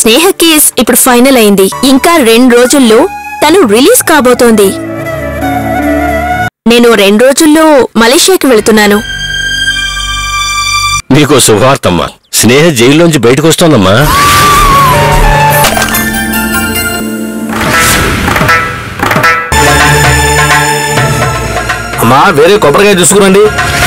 స్నేహ case ఇప్పుడు final అయింది ఇంకా రెండు రోజుల్లో తను రిలీజ్ కాబోతోంది నేను రెండు రోజుల్లో మలేషియాకి వెళుతున్నాను నీకో శుభవార్తమ్మా స్నేహ జైల్లోంచి బయటకు వస్తోందమ్మా అమ్మా వేరే కొబ్బరికాయ తీసుకురండి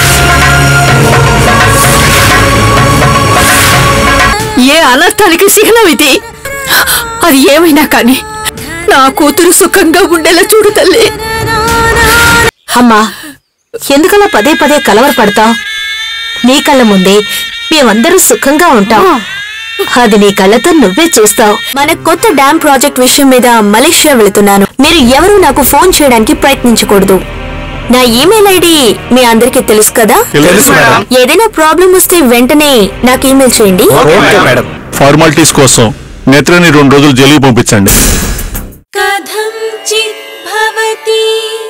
ఏ అనర్థానికి చిహ్నం ఇది అది ఏమైనా కాని నా కూతురు సుఖంగా ఉండేలా చూడు తల్లి అమ్మా ఎందుకలా పదే పదే కలవరపడతావు నీ కళ్ళ ముందే మేమందరూ సుఖంగా ఉంటాం అది నీ కళ్ళతో నువ్వే చూస్తావు మన కొత్త డ్యామ్ ప్రాజెక్ట్ విషయం మీద మలేషియా వెళుతున్నాను మీరు ఎవరూ నాకు ఫోన్ చేయడానికి ప్రయత్నించకూడదు నా ఈమెయిల్ ఐడి మీ అందరికీ తెలుసు కదా తెలుసు మేడం ఏదైనా ప్రాబ్లం వస్తే వెంటనే నాకు ఈమెయిల్ చేయండి ఓకే మేడం ఫార్మాలిటీస్ కోసం నేత్రని రెండు రోజులు జైలుకి పంపించండి कथञ्चित् भवति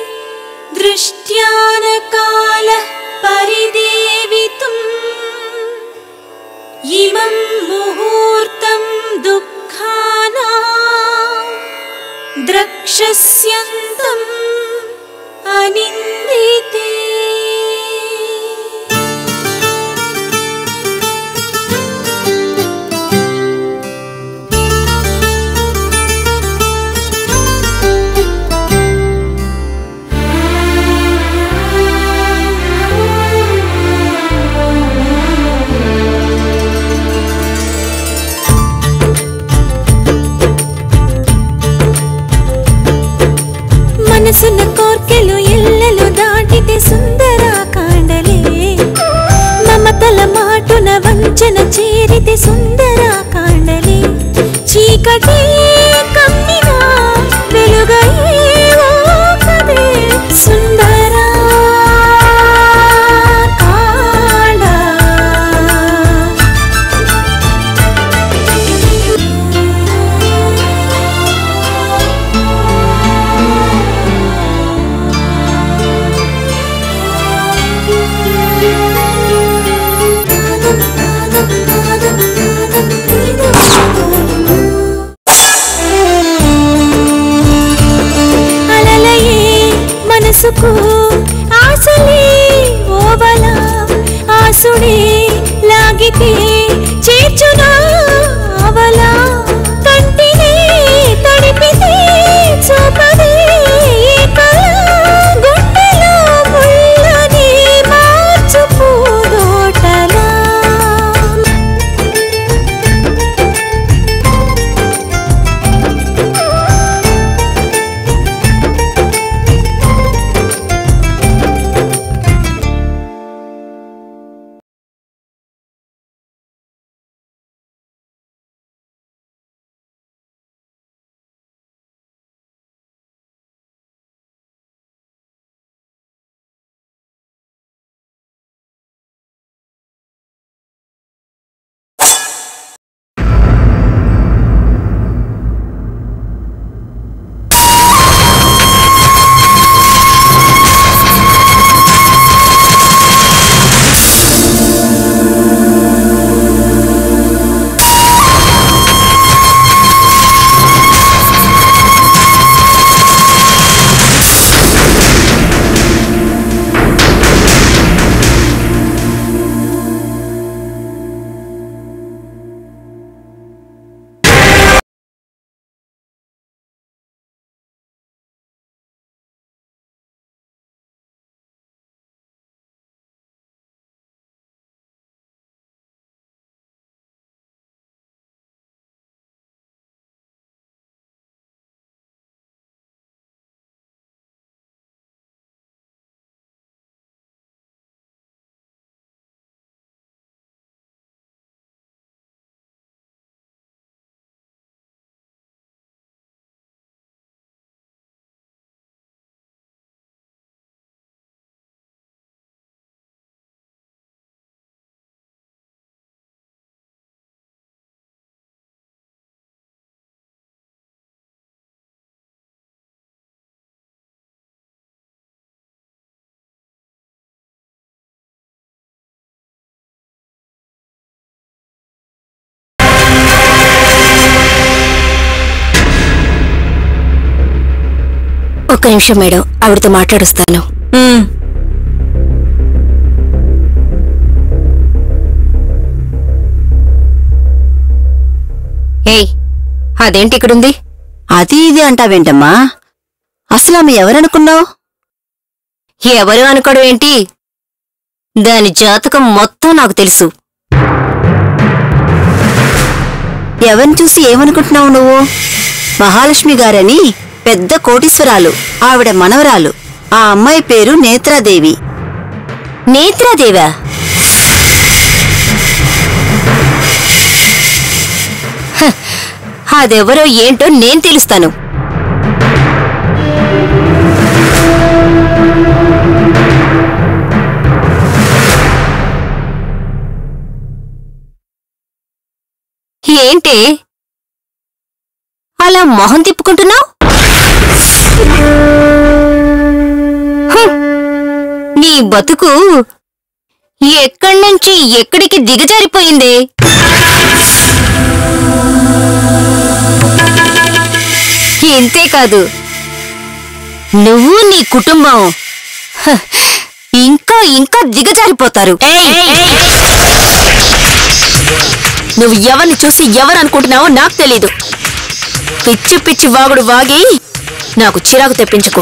दृष्ट्यानकालः परिदेवितुम् इमं मुहूर्तं दुःखाना द्रक्षस्यन्तम् अनिन्दिते మనసున్న కోర్కెలు ఎల్లలు దాటితే సుందర కాండలే మమతల మాటున వంచన చేరితే సుందర కాండలే చీకటి కమ్మిన వెలుగై ఓకదే సుందర కాండ అలలయే మనసుకు ఆశలే ఓవల ఆసుడే లాగితే చేర్చునా అవలా కంటినే తడిపితే చూపదే ఈ కళ గుండెలో ముళ్ళని మార్చుపోదోటలా ఒక్క నిమిషం మేడం ఆవిడతో మాట్లాడుస్తాను ఏయ్ అదేంటి ఇక్కడుంది అది ఇది అంటావేంటమ్మా అసలు ఆమె ఎవరనుకున్నావు ఎవరు అనుకోవడం ఏంటి దాని జాతకం మొత్తం నాకు తెలుసు ఎవరిని చూసి ఏమనుకుంటున్నావు నువ్వు మహాలక్ష్మి గారని పెద్ద కోటీశ్వరాలు ఆవిడ మనవరాలు ఆ అమ్మాయి పేరు నేత్రాదేవి నేత్రాదేవా హ, అదెవరో ఏంటో నేను తెలుస్తాను ఏంటి అలా మొహం తిప్పుకుంటున్నావు నీ బతుకు ఎక్కడి నుంచి ఎక్కడికి దిగజారిపోయిందే ఇంతేకాదు నువ్వు నీ కుటుంబం హ, ఇంకా ఇంకా దిగజారిపోతారు నువ్వు ఎవరిని చూసి ఎవరు అనుకుంటున్నావో నాకు తెలీదు పిచ్చి పిచ్చి వాగుడు వాగి నాకు చిరాకు తెప్పించుకో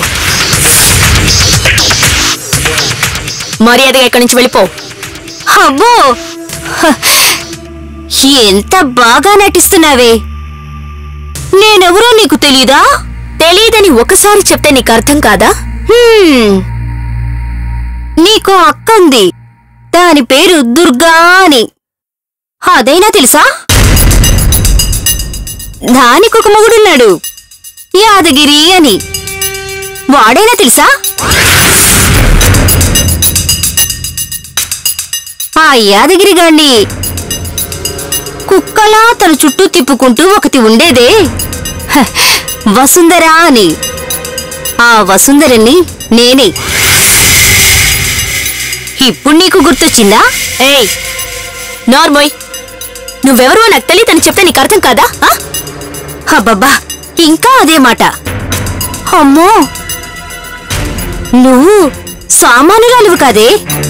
మర్యాదగా ఇక్కడి నుంచి వెళ్ళిపో అబ్బో హ, ఎంత బాగా నటిస్తున్నావే నేనెవరో నీకు తెలీదా తెలీదని ఒకసారి చెప్తే నీకు అర్థం కాదా హ్మ్. నీకు అక్కంది దాని పేరు దుర్గా అని అదైనా తెలుసా దానికి ఒక మొగుడున్నాడు యాదగిరి అని వాడైనా తెలుసా ఆ యాదగిరి గాణ్ణి కుక్కలా తన చుట్టూ తిప్పుకుంటూ ఒకటి ఉండేదే హ, వసుంధర అని ఆ వసుంధరని నేనే ఇప్పుడు నీకు గుర్తొచ్చిందా ఏయ్ నార్మోయ్ నువ్వెవరో నాకు తెలియదని చెప్తే నీకు అర్థం కాదా ఆ? అబ్బబ్బా ఇంకా అదే మాట అమ్మో నువ్వు సామాన్యురాలువు కాదే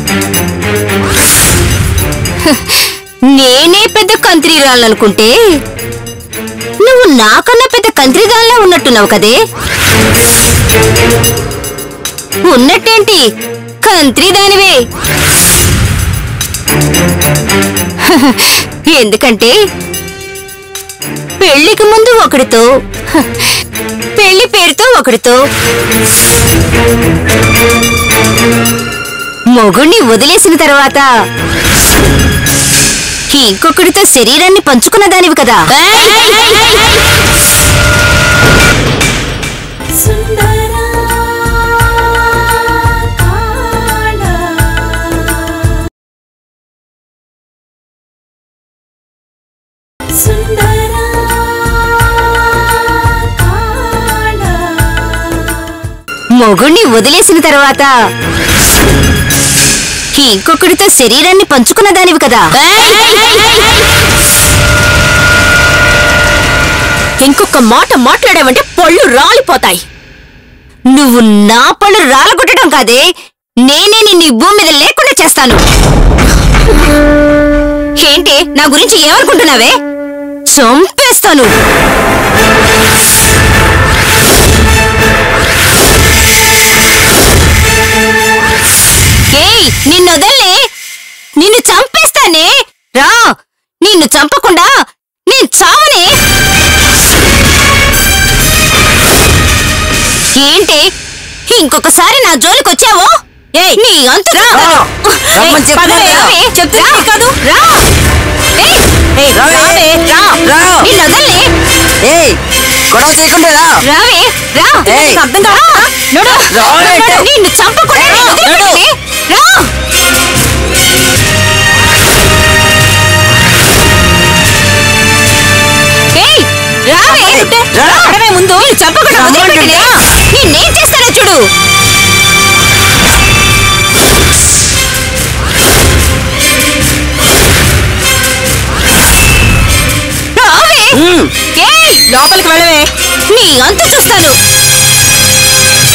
హ, నేనే పెద్ద కంత్రీరాలనుకుంటే నువ్వు నాకన్నా పెద్ద కంత్రిదానిలా ఉన్నట్టున్నావు కదే ఉన్నట్టేంటి కంత్రిదానివే హ, ఎందుకంటే పెళ్లికి ముందు ఒకడితో హ, పెళ్లి పేరుతో ఒకడితో మొగుణ్ణి వదిలేసిన తర్వాత ఇంకొకడితో శరీరాన్ని పంచుకున్న దానివి కదా సుందరా కాళ సుందరా కాళ మొగుణ్ణి వదిలేసిన తర్వాత ఇంకొకడితో శరీరాన్ని పంచుకున్న దానివి కదా ఇంకొక మాట మాట్లాడావంటే పళ్ళు రాలిపోతాయి నువ్వు నా పళ్ళు రాలగొట్టడం కాదే నేనే నిన్ను ఈ భూమి మీద లేకుండా చేస్తాను ఏంటి నా గురించి ఏమనుకుంటున్నావే చంపేస్తాను ఏయ్ నిన్ను వదల్లే నిన్ను చంపేస్తానే రా నిన్ను చంపకుండా నేను చావనే ఏంటి ఇంకొకసారి నా జోలికి వచ్చావో నీ అంతు చూస్తాను. రమ్మని చెప్తున్నా పదవే, కదా. రావే, చెప్తున్నా కాదు రా ఏయ్, రావే. రావే, రా రా. నిన్ను వదల్లే ఏయ్ గొడవ చేయకుండా రా రావే రా ఏయ్. నీకు అర్థం కాదా? నడు. రావే. నడు, నిన్ను చంపకుండా ఏయ్, నేను వదిలిపెట్టనే. రా ఏయ్, రావే. రా. పడవే ముందు నిన్ను చంపకుండా వదిలిపెట్టనే. నిన్నేం చేస్తానో చూడు రావే. ఏయ్, లోపలికి వెళ్ళవే నీ అంతు చూస్తాను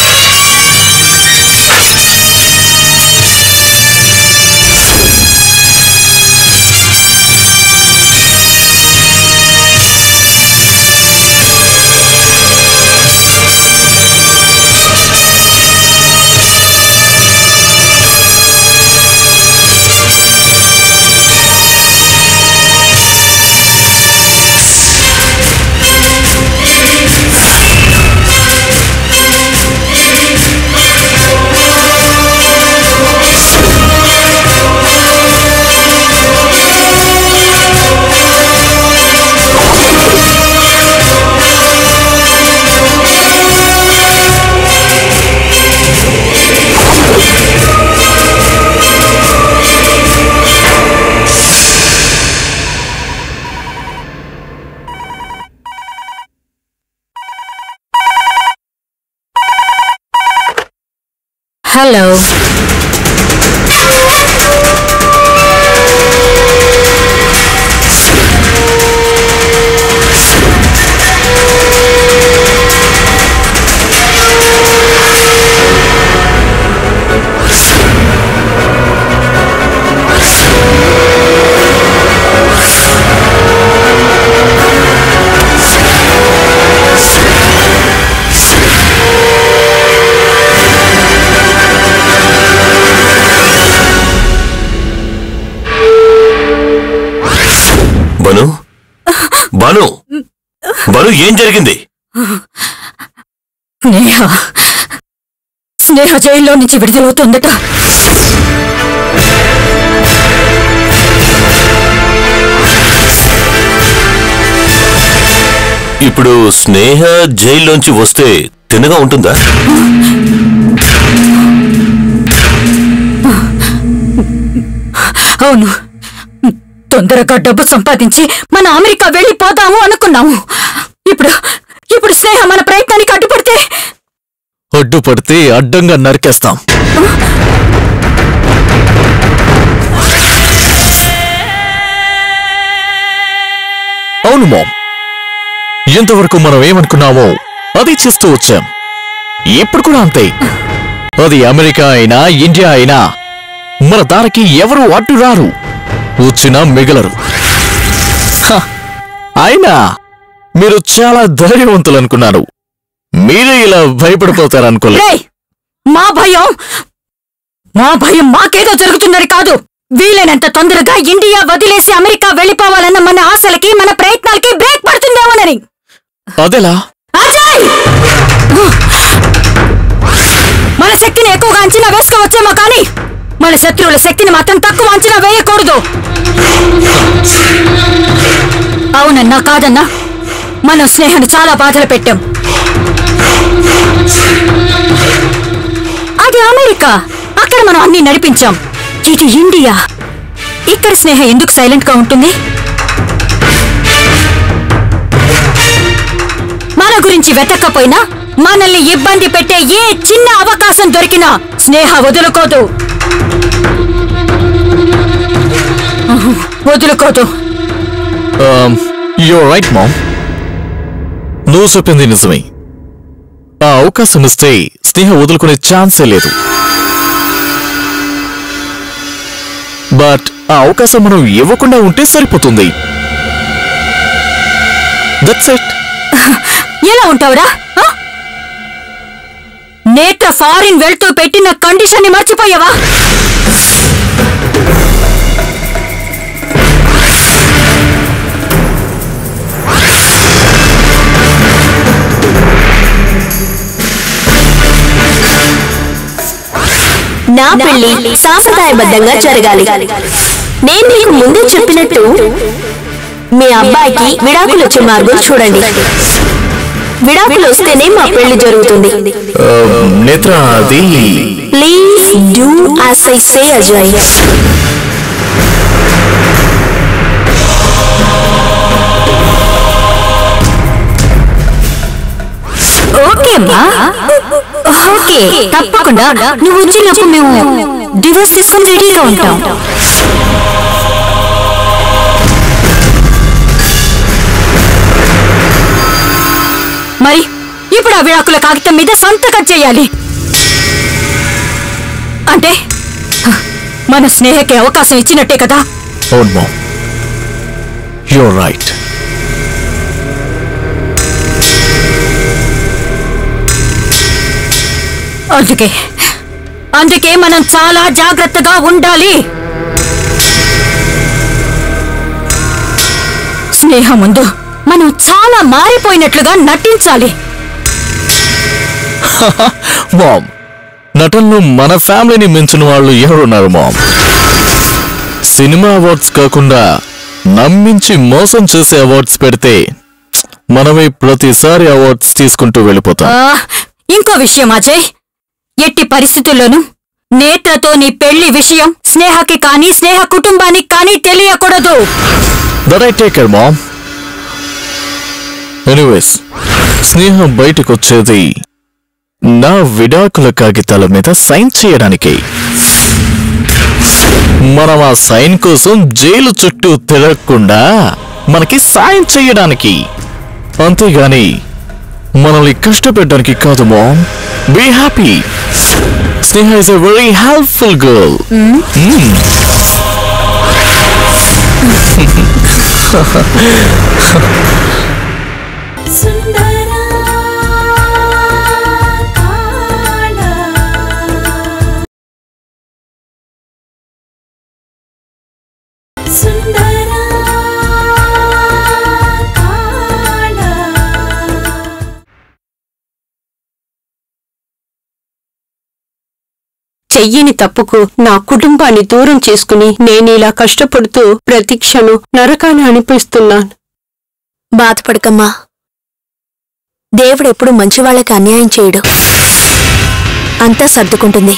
హలో బను బను బను ఏం జరిగింది స్నేహ స్నేహ జైల్లో నుంచి విడుదలవుతుందట ఇప్పుడు స్నేహ జైల్లోంచి వస్తే తిన్నగా ఉంటుందా అవును తొందరగా డబ్బు సంపాదించి మన అమెరికా వెళ్ళిపోదాము అనుకున్నాము ఇప్పుడు ఇప్పుడు స్నేహ మన ప్రయత్నానికి అడ్డుపడితే అడ్డుపడితే అడ్డంగా నరికేస్తాం అవును మామ్ ఇంతవరకు మనం ఏమనుకున్నామో అది చేస్తూ వచ్చాం ఇప్పుడు కూడా అంతే అది అమెరికా అయినా ఇండియా అయినా మన దారికి ఎవరు అడ్డు రారు వచ్చినా మిగలరు హ, అయినా మీరు చాలా ధైర్యవంతులు అనుకున్నారు మీరే ఇలా భయపడిపోతారనుకోలేదు రేయ్ మా భయం మా భయం మాకేదో జరుగుతుందని కాదు వీలైనంత తొందరగా ఇండియా వదిలేసి అమెరికా వెళ్ళిపోవాలన్న మన ఆశలకి మన ప్రయత్నాలకి బ్రేక్ పడుతుందేమోనని అదెలా అజయ్ మన శక్తిని ఎక్కువగా అంచనా వేసుకోవచ్చేమో కానీ మన శత్రువుల శక్తిని మాత్రం తక్కువ అంచనా వేయకూడదు అవునన్నా కాదన్నా మనం స్నేహాన్ని చాలా బాధలు పెట్టాం అది అమెరికా అక్కడ మనం అన్ని నడిపించాం ఇది ఇండియా ఇక్కడ స్నేహ ఎందుకు సైలెంట్ గా ఉంటుంది మన గురించి వెతక్కపోయినా మనల్ని ఇబ్బంది పెట్టే ఏ చిన్న అవకాశం దొరికినా స్నేహ వదులుకోదు ఉహు, వదులుకోదు యో రైట్ మామ్ నువ్వు చెప్పింది నిజమే ఆ అవకాశం ఇస్తే స్నేహ వదులుకునే ఛాన్సే లేదు బట్ ఆ అవకాశం మనం ఇవ్వకుండా ఉంటే సరిపోతుంది దట్స్ ఇట్ ఎలా ఉంటావురా ఆ? నేత్ర ఫారిన్ వెళ్తూ పెట్టిన కండిషన్ ని మర్చిపోయావా నా పెళ్లి సాంప్రదాయబద్ధంగా జరగాలి నేను నీకు ముందే చెప్పినట్టు మీ అబ్బాయికి విడాకులు వచ్చే మార్గం చూడండి విడాకులు వస్తేనే మా పెళ్లి జరుగుతుంది నేత్ర అది please do as I say Ajay okay అమ్మా ఓకే తప్పకుండా నువ్వు వచ్చినప్పుడు మేము డివోర్స్ తీసుకుని రెడీగా ఉంటాం మరి ఇప్పుడు ఆ విడాకుల కాగితం మీద సంతకం చేయాలి అంటే మన స్నేహకి అవకాశం ఇచ్చినట్టే కదా అవును మామ్ యో రైట్ అందుకే అందుకే మనం చాలా జాగ్రత్తగా ఉండాలి స్నేహం ముందు మనం చాలా మారిపోయినట్లుగా నటించాలి మామ్ నటనలో మన ఫ్యామిలీని మించిన వాళ్ళు ఎవరున్నారు మామ్ సినిమా అవార్డ్స్ కాకుండా నమ్మించి మోసం చేసే అవార్డ్స్ పెడితే మనమే ప్రతిసారి అవార్డ్స్ తీసుకుంటూ వెళ్ళిపోతాం ఆ, ఇంకో విషయం అజయ్ ఎట్టి పరిస్థితుల్లోనూ నేత్రతో నీ పెళ్లి విషయం స్నేహకి కానీ స్నేహ కుటుంబానికి కానీ తెలియకూడదు that I take care mom anyways స్నేహం బయటకు వచ్చేది నా విడాకుల కాగితాల మీద సైన్ చేయడానికి మనం ఆ సైన్ కోసం జైలు చుట్టూ తిరగకుండా మనకి సాయం చేయడానికి అంతేగాని మనల్ని కష్టపెట్టడానికి కాదు mom be happy Sneha is a very helpful girl సుందరా కాణ సుందరా కాణ చెయ్యని తప్పుకు నా కుటుంబాన్ని దూరం చేసుకుని నేనిలా కష్టపడుతూ ప్రతి క్షణం నరకాన్ని అనిపిస్తున్నాను బాధపడకమ్మా దేవుడెప్పుడు మంచివాళ్ళకి అన్యాయం చేయడు అంతా సర్దుకుంటుంది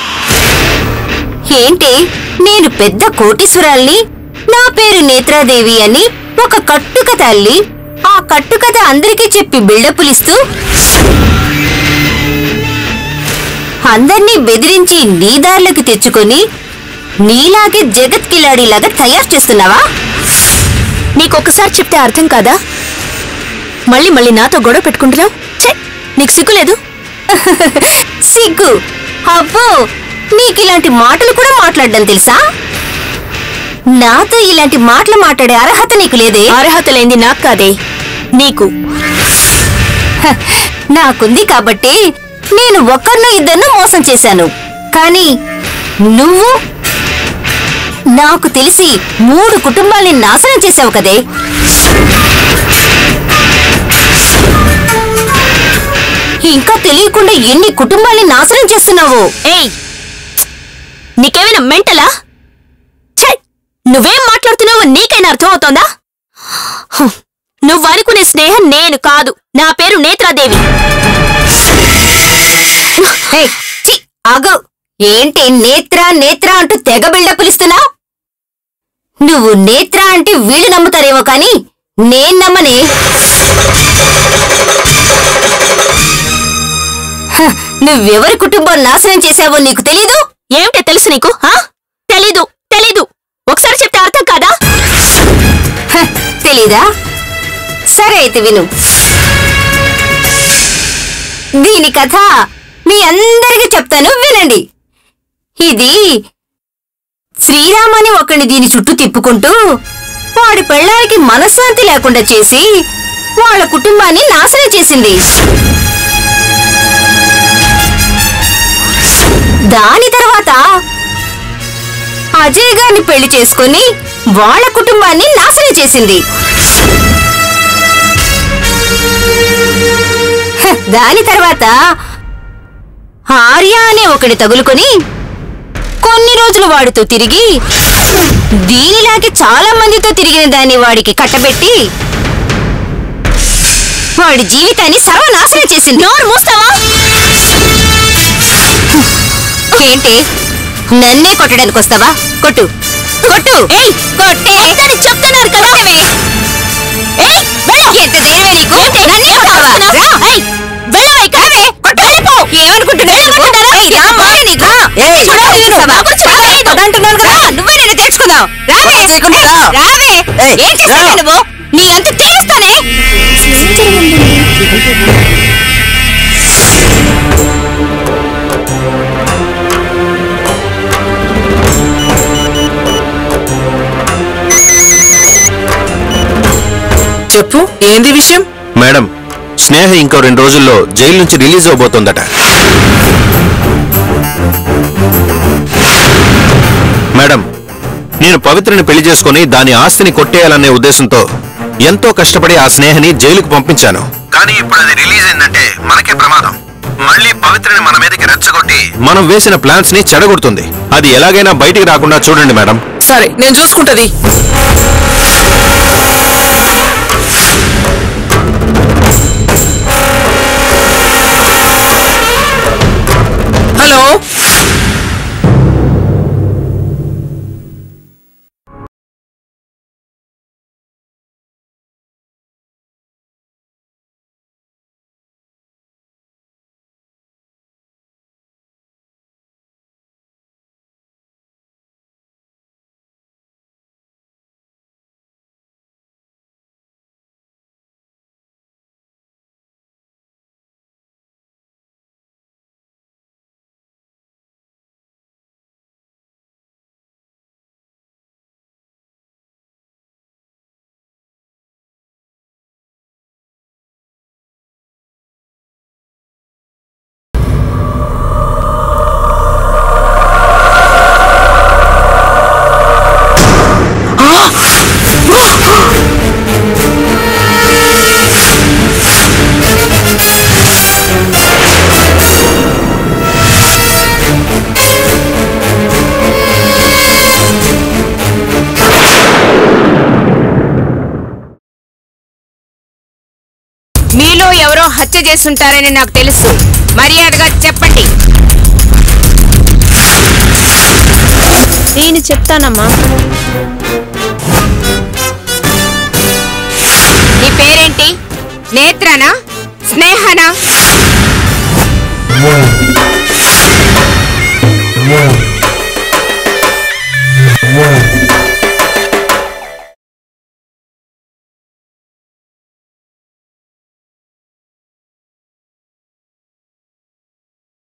ఏంటి నేను పెద్ద కోటీశ్వరాల్ని నా పేరు నేత్రాదేవి అని ఒక కట్టుకథ అల్లి ఆ కట్టుకథ అందరికీ చెప్పి బిల్డపులిస్తూ అందర్నీ బెదిరించి నీ దారిలోకి తెచ్చుకొని నీలాగే జగత్ కిలాడిలాగా తయారు చేస్తున్నావా నీకొకసారి చెప్తే అర్థం కాదా మళ్ళీ మళ్ళీ నాతో గొడవ పెట్టుకుంటున్నావు ఛే నీకు సిగ్గులేదు సిగ్గు అబ్బో నీకిలాంటి మాటలు కూడా మాట్లాడడం తెలుసా నాతో ఇలాంటి మాటలు మాట్లాడే అర్హత నీకు లేదే అర్హత లేని నాకు కాదే నీకు హ, నాకుంది కాబట్టి నేను ఒక్కరినో ఇద్దరినో మోసం చేశాను కానీ నువ్వు నాకు తెలిసి మూడు కుటుంబాల్ని నాశనం చేశావు కదే ఇంకా తెలియకుండా ఎన్ని కుటుంబాల్ని నాశనం చేస్తున్నావు ఏయ్ నీకేమైనా మెంటలా ఛే నువ్వేం మాట్లాడుతున్నావో నీకైనా అర్థం అవుతోందా హ్, నువ్వు అనుకునే స్నేహం నేను కాదు నా పేరు నేత్రాదేవి ఏయ్, ఛీ, ఆగు ఏంటి నేత్ర నేత్ర అంటూ తెగ బిల్డప్పులిస్తున్నావు నువ్వు నేత్ర అంటే వీళ్ళు నమ్ముతారేమో కానీ నేను నమ్మనే హ, నువ్వెవరి కుటుంబం నాశనం చేశావో నీకు తెలీదు ఏమిటో తెలుసు నీకు ఆ? తెలీదు తెలీదు ఒకసారి చెప్తే అర్థం కాదా హ, తెలీదా సరే అయితే విను దీని కథ మీ అందరికీ చెప్తాను వినండి ఇది శ్రీరామని ఒకని దీని చుట్టూ తిప్పుకుంటూ వాడి పెళ్ళానికి మనశ్శాంతి లేకుండా చేసి వాళ్ళ కుటుంబాన్ని నాశనం చేసింది దాని తర్వాత అజయ్ గారిని పెళ్లి చేసుకుని వాళ్ళ కుటుంబాన్ని నాశనం చేసింది హ, దాని తర్వాత ఆర్య అనే ఒకటి తగులుకొని కొన్ని రోజులు వాడితో తిరిగి దీనిలాగే చాలా మందితో తిరిగిన దాన్ని వాడికి కట్టబెట్టి వాడి జీవితాన్ని సర్వనాశనం చేసింది నోరు మూస్తావా ఏంటి నన్నే కొట్టడానికి వస్తావా కొట్టు కొట్టు ఏయ్ కొట్టే చెప్తున్నారు కదా ఏయ్ ఎంత ధైర్యమే నీకు నన్నే కొడతావా రా ఏయ్ వెళ్ళవే ఇక్కడవే కొట్టలేపో ఏమనుకుంటున్నావు ఏయ్ రా మారి నీకు ఏయ్ చూడాలి నేను నాకు చూడలేదు అంటున్నాను కదా నువ్వే నేను తెచ్చుకుందాం రావే రావే ఏం చేస్తావు నువ్వు నీ అంత తీస్తానే చెప్పు ఏంది విషయం మేడం స్నేహ ఇంకో రెండు రోజుల్లో జైలు నుంచి రిలీజ్ అవబోతోందట మేడం నేను పవిత్రని పెళ్లి చేసుకుని దాని ఆస్తిని కొట్టేయాలనే ఉద్దేశంతో ఎంతో కష్టపడి ఆ స్నేహని జైలుకు పంపించాను కానీ ఇప్పుడు అది రిలీజ్ అయిందంటే మనకే ప్రమాదం మళ్ళీ పవిత్రని మన మీదకి రెచ్చగొట్టి మనం వేసిన ప్లాన్స్ ని చెడగొడుతుంది అది ఎలాగైనా బయటికి రాకుండా చూడండి మేడం సరే నేను చూసుకుంటది హత్య చేస్తుంటారని నాకు తెలుసు మర్యాదగా చెప్పండి నేను చెప్తానమ్మా నీ పేరేంటి నేత్రనా స్నేహనా